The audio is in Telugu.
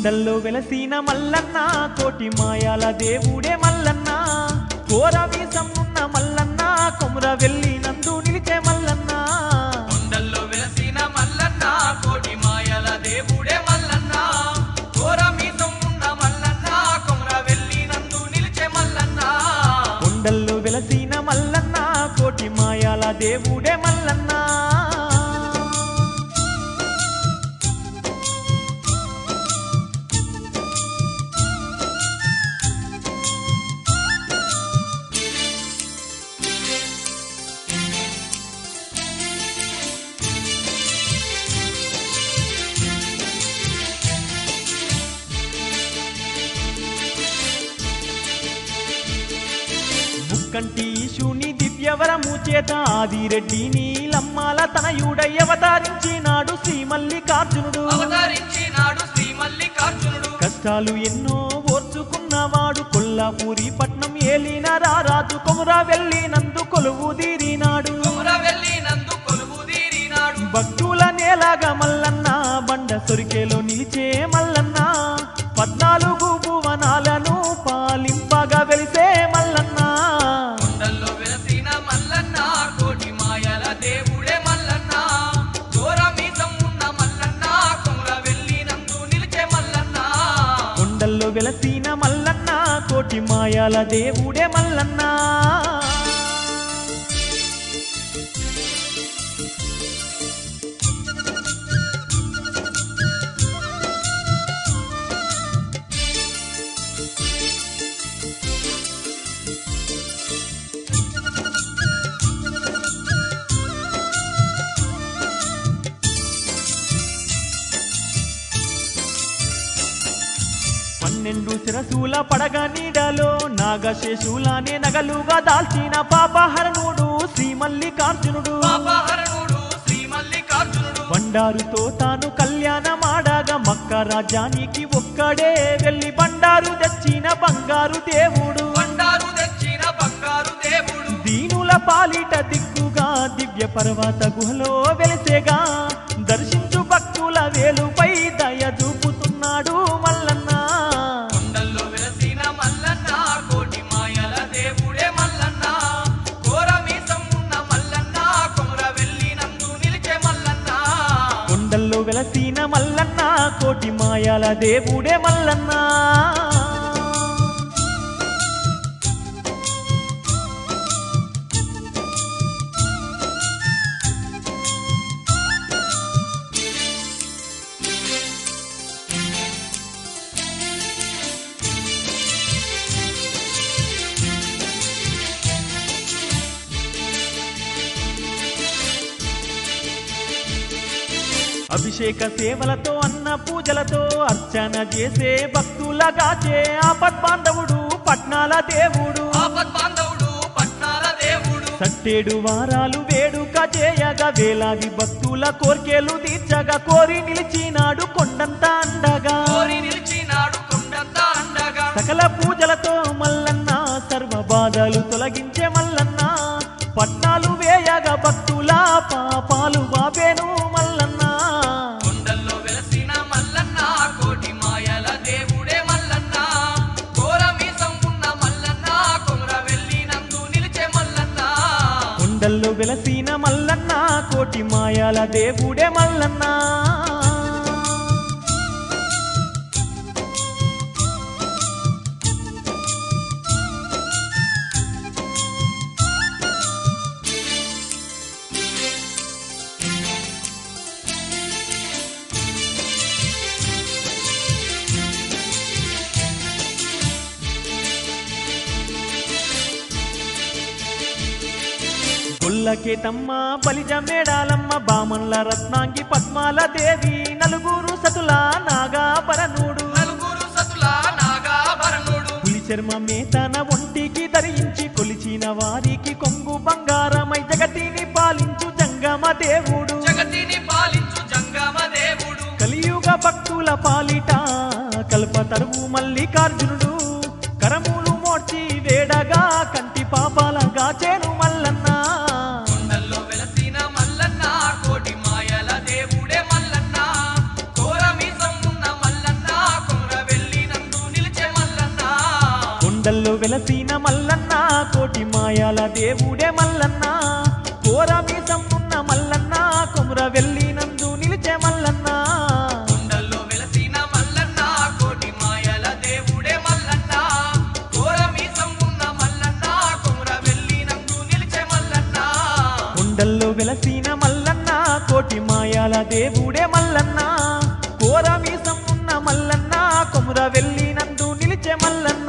కొండల్లో వెలసిన మల్లన్న కోటి మాయాల దేవుడే మల్లన్న కోర వీసమున్న మల్లన్న కొముర వెళ్ళి నందు నిలిచే మల్లన్న కొండల్లో వెలసిన మల్లన్న కోటి మాయల దేవుడే మల్లన్న ఘోర మీసం ఉన్న మల్లన్న కొమర వెళ్ళి నందు నిలిచే మల్లన్న కొండల్లో వెలసిన మల్లన్న కోటి మాయాల దేవుడే మల్లన్న ముక్కంటి ఈశుని దివ్యవరము చేత ఆదిరెడ్డి నీలమ్మాల తనయుడై అవతరించినాడు శ్రీ మల్లికార్జునుడు అవతరించినాడు శ్రీ మల్లికార్జునుడు కష్టాలు ఎన్నో ఓర్చుకున్నవాడు కొల్లాపూరి పట్నం ఏలిన రారాజు కొమురా వెళ్ళినందు కొలువు తీరినాడు కొమర వెళ్ళి నందు కొలువు తీరినాడు భక్తుల నేలాగా మల్లన్న బండ సొరికేలో నిలిచే మల్లన్న పద్నాలుగు భువనాలను పాలింపగా వెలిసే మల్లన్న కొండల్లో వెలసిన మల్లన్న కోటి మాయల దేవుడే మల్లన్న ఘోర మీసం ఉన్న మల్లన్న కొమర వెళ్ళి నందు నిలిచే మల్లన్న కొండల్లో వెలసిన మల్లన్న కోటి మాయాల దేవుడే మల్లన్న పన్నెండు శిరసుల పడగ నీడలో నాగశేషులానే నగలుగా దాల్చిన పాపహరణుడు శ్రీ మల్లికార్జునుడు పాపహరణుడు శ్రీ మల్లికార్జునుడు బండారుతో తాను కళ్యాణమాడగా మక్క రాజ్యానికి ఒక్కడే వెళ్ళి బండారు తెచ్చిన బంగారు దేవుడు బండారు తెచ్చిన బంగారు దేవుడు దీనుల పాలిట దిక్కుగా దివ్య పర్వత గుహలో వెలిసేగా దర్శించు భక్తుల వేలుపై దయ చూపుతున్నాడు మల్లన్న కొండల్లో వెలసిన మల్లన్న కోటి మాయల దేవుడే మల్లన్న ఘోర మీసం ఉన్న మల్లన్న కొమర వెళ్ళి నందు నిలిచే మల్లన్న కొండల్లో వెలసిన మల్లన్న కోటి మాయాల దేవుడే మల్లన్న అభిషేక సేవలతో అన్న పూజలతో అర్చన చేసే భక్తులగాచే ఆపద్బాంధవుడు పట్నాల దేవుడు ఆపద్ బాంధవుడు పట్నాల దేవుడు సట్టేడు వారాలు వేడుక చేయగా వేలాది భక్తుల కోర్కెలు తీర్చగా కోరి నిలిచినాడు కొండంత అండగా కోరి నిలిచినాడు కొండంత అండగా సకల పూజలతో మల్లన్న సర్వ బాధలు తొలగించే మల్లన్న పట్నాలు వేయగా భక్తుల పాపాలు బాబేను మల్లన్న కొండల్లో వెలసిన మల్లన్న కోటి మాయల దేవుడే మల్లన్న ఘోర మీసం ఉన్న మల్లన్న కొమర వెళ్ళి నందు నిలిచే మల్లన్న కొండల్లో వెలసిన మల్లన్న కోటి మాయాల దేవుడే మల్లన్న గొల్లకేతమ్మ బలిజ మేడాలమ్మ బామన్ల రత్నాంగి పద్మాల దేవి నలుగురు సతుల నాగాభరణుడు నలుగురు సతుల నాగాభరణుడు పులి చర్మమే తన ఒంటికి ధరించి కొలిచిన వారికి కొంగు బంగారమై జగతిని పాలించు జంగమ దేవుడు జగతిని పాలించు జంగమ దేవుడు కలియుగ భక్తుల పాలిట కల్పతరువు మల్లికార్జునుడు కరములు మోడ్చి వేడగా కంటి పాపాల గాచేను మల్లన్న కొండల్లో వెలసిన మల్లన్న కోటి మాయల దేవుడే మల్లన్న ఘోర మీసం ఉన్న మల్లన్న కొమర వెలసిన మల్లన్న కోటి మాయాల దేవుడే మల్లన్న కోర మీసం ఉన్న మల్లన్న కొముర వెళ్ళినందు నిలిచే మల్లన్న కొండల్లో వెలసిన మల్లన్న కోటి మాయల దేవుడే మల్లన్న ఘోర మీసం ఉన్న మల్లన్న కొముర వెళ్ళినందు నిలిచే మల్లన్న కొండల్లో వెలసిన మల్లన్న కోటి మాయాల దేవుడే మల్లన్న కోర మీసం ఉన్న మల్లన్న కొముర వెళ్ళినందు నిలిచే మల్లన్న